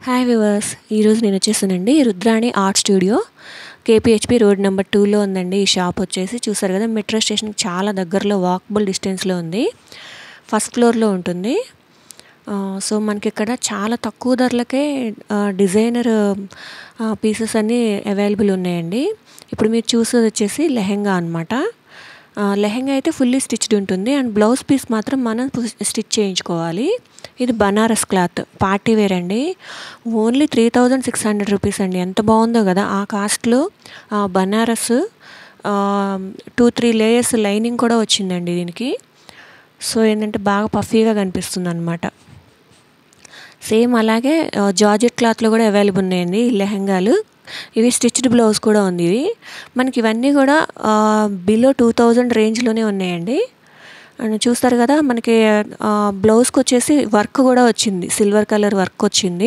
hi viewers ఈరోజు నేను వచ్చేసానండి Rudrani art studio KPHB road number టూలో ఉందండి ఈ షాప్ వచ్చేసి చూసారు కదా మెట్రో స్టేషన్కి చాలా దగ్గరలో వాకబుల్ డిస్టెన్స్లో ఉంది ఫస్ట్ ఫ్లోర్లో ఉంటుంది ఆ, సో మనకి ఇక్కడ చాలా తక్కువ ధరలకే ఆ, డిజైనర్ ఆ, పీసెస్ అన్నీ అవైలబుల్ ఉన్నాయండి ఇప్పుడు మీరు చూసేది వచ్చేసి లెహెంగా అనమాట లెహెంగా అయితే ఫుల్లీ స్టిచ్డ్ ఉంటుంది అండ్ బ్లౌజ్ పీస్ మాత్రం మనం స్టిచ్ చేయించుకోవాలి ఇది బనారస్ క్లాత్ పార్టీ వేర్ అండి only three thousand six hundred rupees అండి ఎంత బాగుందో కదా ఆ కాస్ట్లో Banaras two three layers lining కూడా వచ్చిందండి దీనికి సో ఏంటంటే బాగా పఫీగా కనిపిస్తుంది అనమాట సేమ్ అలాగే జార్జెట్ క్లాత్లో కూడా అవైలబుల్ ఉన్నాయండి ఈ లెహంగాలు ఇవి స్టిచ్డ్ బ్లౌజ్ కూడా ఉంది ఇవి మనకి ఇవన్నీ కూడా బిలో టూ థౌజండ్ రేంజ్లోనే ఉన్నాయండి అండ్ చూస్తారు కదా మనకి బ్లౌజ్కి వచ్చేసి వర్క్ కూడా వచ్చింది సిల్వర్ కలర్ వర్క్ వచ్చింది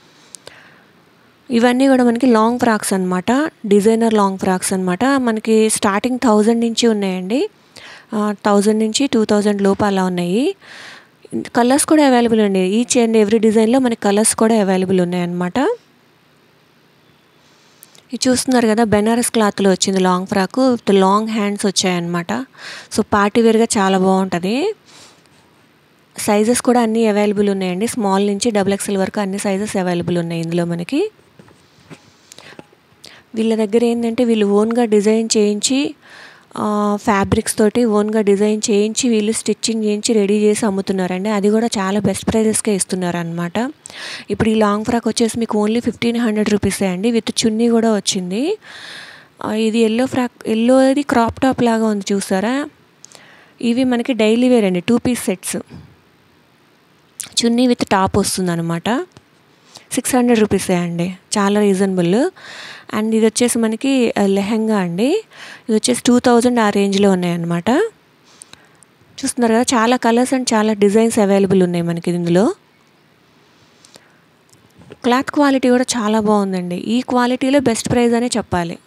ఇవన్నీ కూడా మనకి లాంగ్ ఫ్రాక్స్ అనమాట డిజైనర్ లాంగ్ ఫ్రాక్స్ అనమాట మనకి స్టార్టింగ్ థౌజండ్ నుంచి ఉన్నాయండి థౌజండ్ నుంచి టూ థౌజండ్ లోపు అలా ఉన్నాయి కలర్స్ కూడా అవైలబుల్ అండి ఈచ్ అండ్ ఎవ్రీ డిజైన్లో మనకి కలర్స్ కూడా అవైలబుల్ ఉన్నాయన్నమాట ఇది చూస్తున్నారు కదా బెనారస్ క్లాత్లో వచ్చింది long frock with long hands వచ్చాయన్నమాట సో పార్టీ వేర్గా చాలా బాగుంటుంది సైజెస్ కూడా అన్నీ అవైలబుల్ ఉన్నాయండి స్మాల్ నుంచి డబుల్ ఎక్స్ఎల్ వరకు అన్ని సైజెస్ అవైలబుల్ ఉన్నాయి ఇందులో మనకి వీళ్ళ దగ్గర ఏంటంటే వీళ్ళు ఓన్గా డిజైన్ చేయించి ఫ్యాబ్రిక్స్ తోటి ఓన్గా డిజైన్ చేయించి వీళ్ళు స్టిచ్చింగ్ చేయించి రెడీ చేసి అమ్ముతున్నారండి అది కూడా చాలా బెస్ట్ ప్రైజెస్కే ఇస్తున్నారు అనమాట ఇప్పుడు ఈ లాంగ్ ఫ్రాక్ వచ్చేసి మీకు ఓన్లీ ఫిఫ్టీన్ హండ్రెడ్ రూపీసే అండి విత్ చున్నీ కూడా వచ్చింది ఇది ఎల్లో ఫ్రాక్ ఎల్లో అది క్రాప్ టాప్ లాగా ఉంది చూసారా ఇవి మనకి డైలీ వేర్ అండి two piece sets chunni with top వస్తుంది అనమాట సిక్స్ హండ్రెడ్ రూపీసే అండి చాలా రీజనబుల్ అండ్ ఇది వచ్చేసి మనకి లెహంగా అండి ఇది వచ్చేసి టూ థౌజండ్ ఆ రేంజ్లో ఉన్నాయన్నమాట చూస్తున్నారు కదా చాలా కలర్స్ అండ్ చాలా డిజైన్స్ అవైలబుల్ ఉన్నాయి మనకి ఇందులో క్లాత్ క్వాలిటీ కూడా చాలా బాగుందండి ఈ క్వాలిటీలో బెస్ట్ ప్రైస్ అనే చెప్పాలి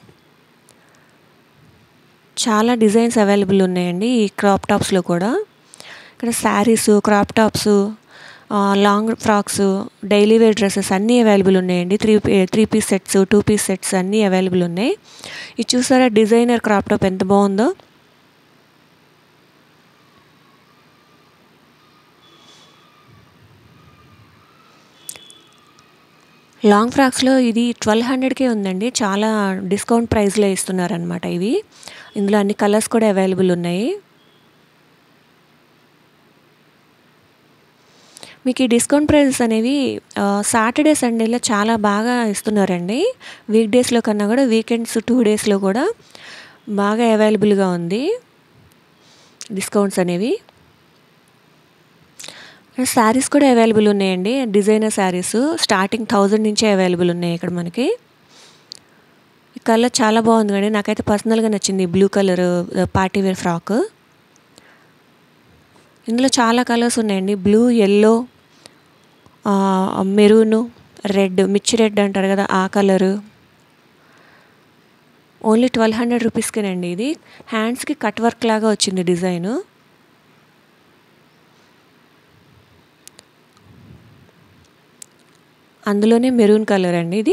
చాలా డిజైన్స్ అవైలబుల్ ఉన్నాయండి ఈ క్రాప్ టాప్స్లో కూడా ఇక్కడ sarees crop tops long frocks daily wear dresses అన్నీ అవైలబుల్ ఉన్నాయండి three three piece sets two piece sets అన్నీ అవైలబుల్ ఉన్నాయి ఇది చూసారా డిజైనర్ క్రాప్ టాప్ ఎంత బాగుందో లాంగ్ ఫ్రాక్స్లో ఇది ట్వెల్వ్ హండ్రెడ్కే ఉందండి చాలా డిస్కౌంట్ ప్రైస్లో ఇస్తున్నారనమాట ఇవి ఇందులో అన్ని కలర్స్ కూడా అవైలబుల్ ఉన్నాయి మీకు ఈ డిస్కౌంట్ ప్రైజెస్ అనేవి సాటర్డే సండేలో చాలా బాగా ఇస్తున్నారండి వీక్ డేస్లో కన్నా కూడా వీకెండ్స్ టూ డేస్లో కూడా బాగా అవైలబుల్గా ఉంది డిస్కౌంట్స్ అనేవి శారీస్ కూడా అవైలబుల్ ఉన్నాయండి డిజైనర్ శారీస్ స్టార్టింగ్ థౌజండ్ నుంచే అవైలబుల్ ఉన్నాయి ఇక్కడ మనకి ఈ కలర్ చాలా బాగుంది కండి నాకైతే పర్సనల్గా నచ్చింది blue colour party wear frock ఇందులో చాలా కలర్స్ ఉన్నాయండి బ్లూ ఎల్లో మెరూను రెడ్ మిర్చి రెడ్ అంటారు కదా ఆ కలరు ఓన్లీ ట్వెల్వ్ హండ్రెడ్ రూపీస్కేనండి ఇది హ్యాండ్స్కి కట్ వర్క్ లాగా వచ్చింది డిజైను అందులోనే మెరూన్ కలర్ అండి ఇది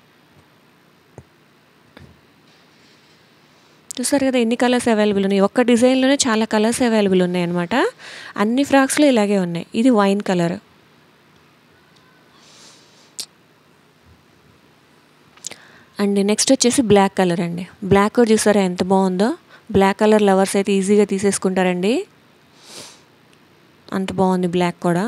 చూసారు కదా ఎన్ని కలర్స్ అవైలబుల్ ఉన్నాయి ఒక్క డిజైన్లోనే చాలా కలర్స్ అవైలబుల్ ఉన్నాయి అనమాట అన్ని ఫ్రాక్స్లో ఇలాగే ఉన్నాయి ఇది వైన్ కలర్ అండ్ నెక్స్ట్ వచ్చేసి బ్లాక్ కలర్ అండి బ్లాక్ కూడా చూసారా ఎంత బాగుందో బ్లాక్ కలర్ లవర్స్ అయితే ఈజీగా తీసేసుకుంటారండి అంత బాగుంది బ్లాక్ కూడా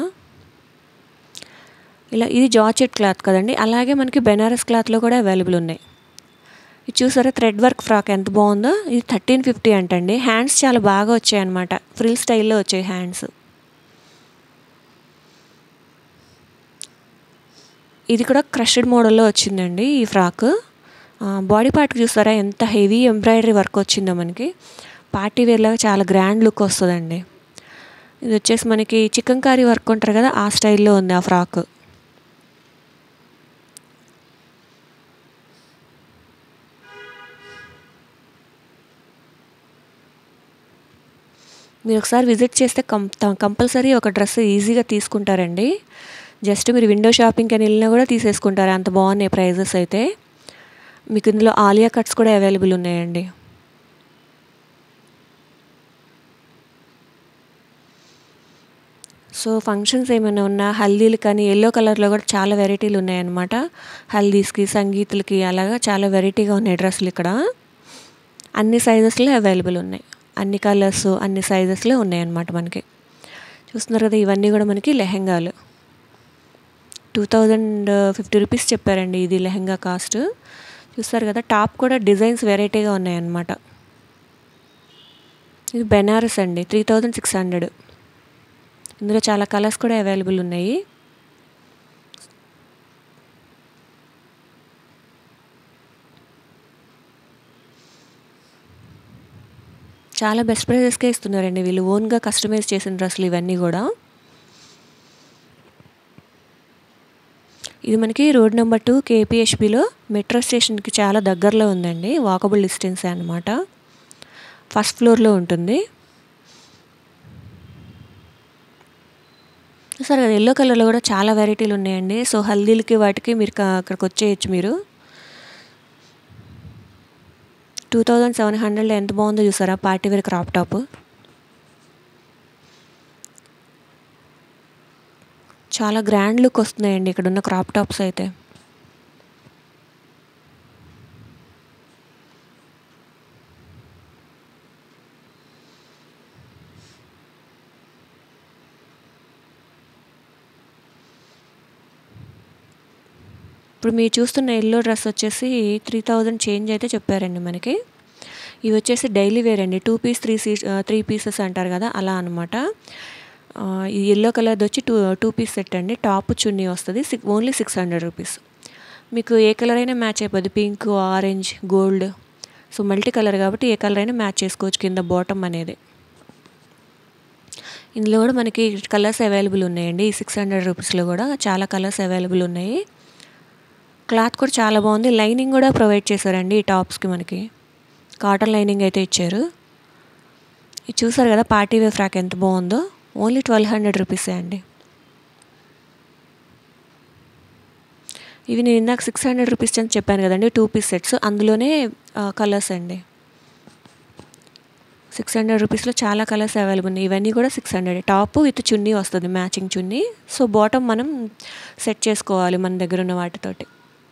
ఇలా ఇది జార్జెట్ క్లాత్ కదండి అలాగే మనకి బెనారస్ క్లాత్లో కూడా అవైలబుల్ ఉన్నాయి ఇది చూసారా థ్రెడ్ వర్క్ ఫ్రాక్ ఎంత బాగుందో ఇది థర్టీన్ ఫిఫ్టీ అంటండి హ్యాండ్స్ చాలా బాగా వచ్చాయి అనమాట ఫ్రిల్ స్టైల్లో వచ్చాయి హ్యాండ్స్ ఇది కూడా క్రష్డ్ మోడల్లో వచ్చిందండి ఈ ఫ్రాక్ బాడీ పార్ట్కి చూసారా ఎంత హెవీ ఎంబ్రాయిడరీ వర్క్ వచ్చిందో మనకి పార్టీ వేర్లాగా చాలా గ్రాండ్ లుక్ వస్తుందండి ఇది వచ్చేసి మనకి చికెన్ కర్రీ వర్క్ ఉంటారు కదా ఆ స్టైల్లో ఉంది ఆ ఫ్రాక్ మీరు ఒకసారి విజిట్ చేస్తే కం కంపల్సరీ ఒక డ్రెస్ ఈజీగా తీసుకుంటారండి జస్ట్ మీరు విండో షాపింగ్కి అని వెళ్ళినా కూడా తీసేసుకుంటారు అంత బాగున్నాయి ప్రైజెస్ అయితే మీకు ఇందులో ఆలియా కట్స్ కూడా అవైలబుల్ ఉన్నాయండి సో ఫంక్షన్స్ ఏమైనా ఉన్నా హల్దీలు కానీ ఎల్లో కలర్లో కూడా చాలా వెరైటీలు ఉన్నాయన్నమాట హల్దీస్కి సంగీతులకి అలాగా చాలా వెరైటీగా ఉన్నాయి డ్రెస్సులు ఇక్కడ అన్ని సైజెస్లో అవైలబుల్ ఉన్నాయి అన్ని కలర్స్ అన్ని సైజెస్లో ఉన్నాయన్నమాట మనకి చూస్తున్నారు కదా ఇవన్నీ కూడా మనకి లెహెంగాలు టూ థౌజండ్ ఫిఫ్టీ రూపీస్ చెప్పారండి ఇది లెహెంగా కాస్ట్ చూస్తారు కదా టాప్ కూడా డిజైన్స్ వెరైటీగా ఉన్నాయన్నమాట ఇది బెనారస్ అండి త్రీ థౌజండ్ సిక్స్ హండ్రెడ్ ఇందులో చాలా కలర్స్ కూడా అవైలబుల్ ఉన్నాయి చాలా బెస్ట్ ప్రైజెస్కే ఇస్తున్నారండి వీళ్ళు ఓన్గా కస్టమైజ్ చేసిన డ్రెస్సులు ఇవన్నీ కూడా ఇది మనకి రోడ్ నెంబర్ టూ కేపీహెచ్పిలో మెట్రో స్టేషన్కి చాలా దగ్గరలో ఉందండి వాకబుల్ డిస్టెన్స్ అనమాట ఫస్ట్ ఫ్లోర్లో ఉంటుంది సరే కదా ఎల్లో కలర్లో కూడా చాలా వెరైటీలు ఉన్నాయండి సో హల్దీలకి వాటికి మీరు అక్కడికి వచ్చేయచ్చు మీరు టూ థౌజండ్ సెవెన్ హండ్రెడ్లో ఎంత బాగుందో చూసారా పార్టీ వేర్ క్రాప్ టాప్ చాలా గ్రాండ్ లుక్ వస్తున్నాయండి ఇక్కడ ఉన్న క్రాప్ టాప్స్ అయితే ఇప్పుడు మీరు చూస్తున్న ఎల్లో డ్రెస్ వచ్చేసి త్రీ థౌజండ్ చేంజ్ అయితే చెప్పారండి మనకి ఇవి వచ్చేసి డైలీ వేర్ అండి టూ పీస్ త్రీ సీ త్రీ పీసెస్ అంటారు కదా అలా అనమాట ఈ ఎల్లో కలర్ది వచ్చి టూ టూ పీస్ సెట్ అండి టాప్ చున్నీ వస్తుంది సిక్ ఓన్లీ సిక్స్ హండ్రెడ్ రూపీస్ మీకు ఏ కలర్ అయినా మ్యాచ్ అయిపోద్ది pink orange gold so multi colour కాబట్టి ఏ కలర్ అయినా మ్యాచ్ చేసుకోవచ్చు కింద బాటమ్ అనేది ఇందులో కూడా మనకి కలర్స్ అవైలబుల్ ఉన్నాయండి ఈ సిక్స్ హండ్రెడ్ రూపీస్లో కూడా చాలా కలర్స్ అవైలబుల్ ఉన్నాయి క్లాత్ కూడా చాలా బాగుంది లైనింగ్ కూడా ప్రొవైడ్ చేశారండి ఈ టాప్స్కి మనకి కాటన్ లైనింగ్ అయితే ఇచ్చారు ఇది చూసారు కదా పార్టీ వేర్ ఫ్రాక్ ఎంత బాగుందో ఓన్లీ ట్వెల్వ్ హండ్రెడ్ రూపీసే అండి ఇవి నేను ఇందాక సిక్స్ హండ్రెడ్ రూపీస్ అని చెప్పాను కదండి టూ పీస్ సెట్స్ అందులోనే కలర్స్ అండి సిక్స్ హండ్రెడ్ రూపీస్లో చాలా కలర్స్ అవైలబుల్ ఉన్నాయి ఇవన్నీ కూడా six hundred top with chunni వస్తుంది మ్యాచింగ్ చున్నీ సో బాటమ్ మనం సెట్ చేసుకోవాలి మన దగ్గర ఉన్న వాటితోటి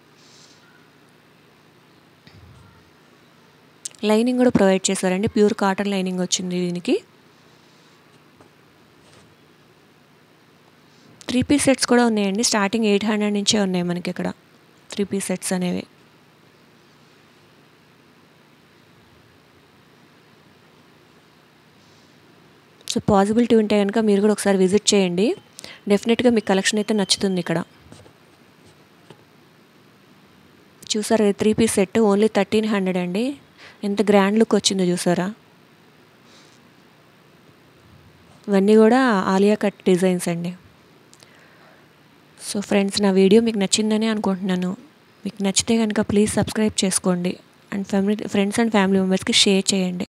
లైనింగ్ కూడా ప్రొవైడ్ చేశారండి ప్యూర్ కాటన్ లైనింగ్ వచ్చింది దీనికి త్రీ పీస్ సెట్స్ కూడా ఉన్నాయండి స్టార్టింగ్ ఎయిట్ హండ్రెడ్ నుంచే ఉన్నాయి మనకి ఇక్కడ త్రీ పీస్ సెట్స్ అనేవి సో పాసిబిలిటీ ఉంటే కనుక మీరు కూడా ఒకసారి విజిట్ చేయండి డెఫినెట్గా మీకు కలెక్షన్ అయితే నచ్చుతుంది ఇక్కడ చూసారా three piece set only thirteen hundred అండి ఎంత గ్రాండ్ లుక్ వచ్చిందో చూసారా ఇవన్నీ కూడా ఆలియా కట్ డిజైన్స్ అండి సో ఫ్రెండ్స్ నా వీడియో మీకు నచ్చిందని అనుకుంటున్నాను మీకు నచ్చితే కనుక ప్లీజ్ సబ్స్క్రైబ్ చేసుకోండి and family friends and family మెంబర్స్కి షేర్ చేయండి